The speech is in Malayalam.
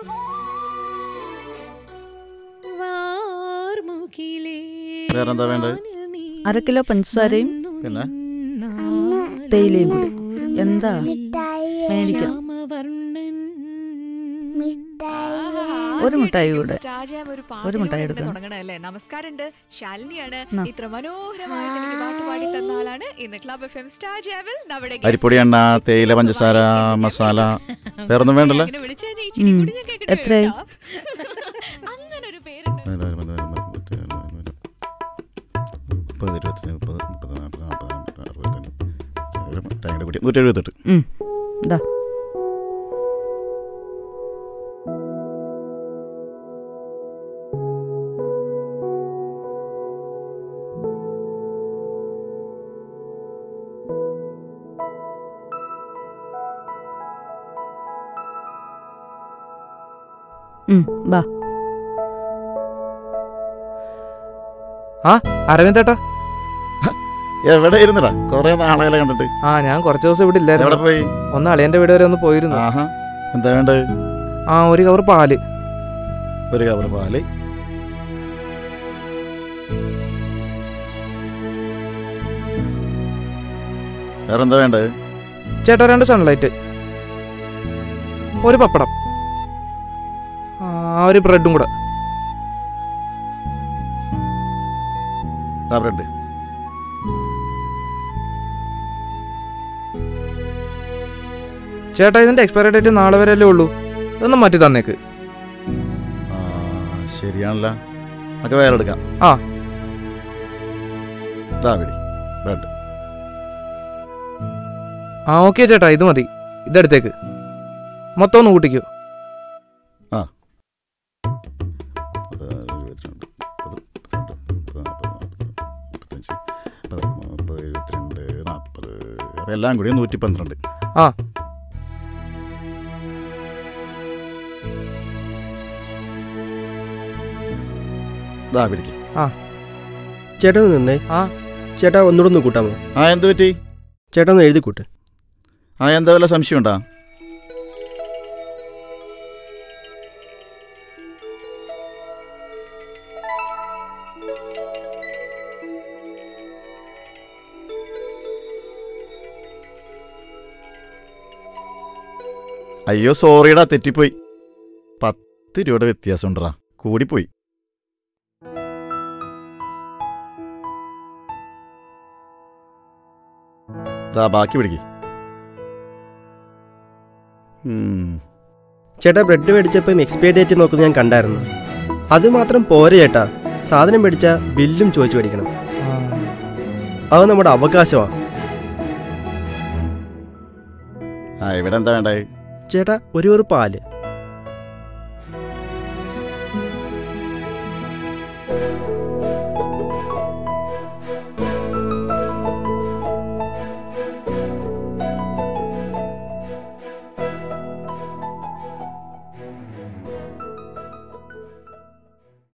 വേറെന്താ വേണ്ടത് അര കിലോ പഞ്ചസാരയും പിന്നെ തേയിലയും കൂടി എന്താ മേടിക്കാം ഒരു മിഠായി കൂടെ സ്റ്റാർ ജാം ഒരു ഒരു മിഠായി പാട്ടിലൂടെ എടുക്കണം. തുടങ്ങണല്ലേ നമസ്കാരമുണ്ട് ശാലിനിയാണ് എന്നാ. ഇത്ര മനോഹരമായിട്ട് എനിക്ക് പാട്ട് പാടി തന്ന ആളാണ് ഇന്ന് ക്ലബ് എഫ് എം സ്റ്റാർ ജാമിൽ നമ്മുടെ guest അരിപ്പൊടി എണ്ണ തേയില പഞ്ചസാര മസാല വേറൊന്നും വേണ്ടല്ലോ ഇങ്ങനെ വിളിച്ച് കഴിഞ്ഞാൽ ഇച്ചിരി ഉം. കൂടി ഞാൻ കേൾക്കേണ്ടി എത്രയായി? വരും കേട്ടോ. അങ്ങനെ ഒരു പേരുണ്ട് മുപ്പത് ഇരുപത്തഞ്ച് മുപ്പത് മുപ്പത് നാൽപ്പത് നാൽപ്പത് അമ്പത് അറുപത്തഞ്ച് ഒരു മിഠായിയുടെ കൂടി നൂറ്റി എഴുപത്തെട്ട് ഉം. ഇതാ ഉം, ബാ ആ അരവിന്ദേട്ടാ എവിടെ ഇരുന്നടാ കുറെ നാളുകളെ കണ്ടിട്ട് ആ ഞാൻ കുറച്ച് ദിവസം ഇവിടെ എവിടെ ഇല്ലായിരുന്നു പോയി ഒന്ന് അളിയന്റെ വീട് വരെ ഒന്ന് പോയിരുന്നു ആഹാ എന്താ വേണ്ടത് ആ ഒരു കവർ പാല് ഒരു കവർ പാല് വേറെന്താ വേണ്ടത് ചേട്ടാ രണ്ട് സൺലൈറ്റ് ഒരു പപ്പടം ആ ഒരു ബ്രെഡും കൂടെ ആ ബ്രെഡ് ചേട്ടാ ഇതിന്റെ എക്സ്പയറി ഡേറ്റ് നാളെ വരെ അല്ലേ ഉള്ളൂ ഇതൊന്ന് മാറ്റി തന്നേക്ക് ആ ശരിയാണല്ലോ ഒക്കെ വേറെ എടുക്കാം ആ. ഇതാ പിടി ബ്രെഡ് ആ ഓക്കെ ചേട്ടാ ഇത് മതി ഇതെടുത്തേക്ക് മൊത്തം ഒന്ന് കൂട്ടിക്കോ ഇരുപത്തിരണ്ട് മുപ്പത് മുപ്പത്തിരണ്ട് മുപ്പത് നാൽപ്പത് നാൽപ്പത് മുപ്പത്തഞ്ച് മുപ്പത് മുപ്പത് എഴുപത്തിരണ്ട് നാൽപ്പത് അപ്പം എല്ലാം കൂടി നൂറ്റി പന്ത്രണ്ട് ആ. ഇതാ പിടിക്ക് ചേട്ടാ ഒന്ന് നിന്നേ ആ. ചേട്ടാ ഒന്നുകൂടെ ഒന്ന് കൂട്ടാമോ ആ എന്ത് പറ്റി ചേട്ടാ ഒന്ന് എഴുതി കൂട്ട് ആ എന്താ വല്ല സംശയമുണ്ടാ അയ്യോ സോറിയടാ തെറ്റിപ്പോയി പത്ത് രൂപയുടെ വ്യത്യാസം ഉണ്ടടാ കൂടിപ്പോയി ദാ ബാക്കി പിടിക്ക് ഉം. ചേട്ടാ ബ്രെഡ് മേടിച്ചപ്പം എക്സ്പയറി ഡേറ്റ് നോക്കുന്നത് ഞാൻ കണ്ടായിരുന്നു അത് മാത്രം പോരെ ചേട്ടാ സാധനം മേടിച്ചാൽ ബില്ലും ചോദിച്ചു മേടിക്കണം ആ. അത് നമ്മുടെ അവകാശമാണ് ആ ഇവിടെ എന്താ വേണ്ടേ ചേട്ടാ ഒരു ഒരു പാല്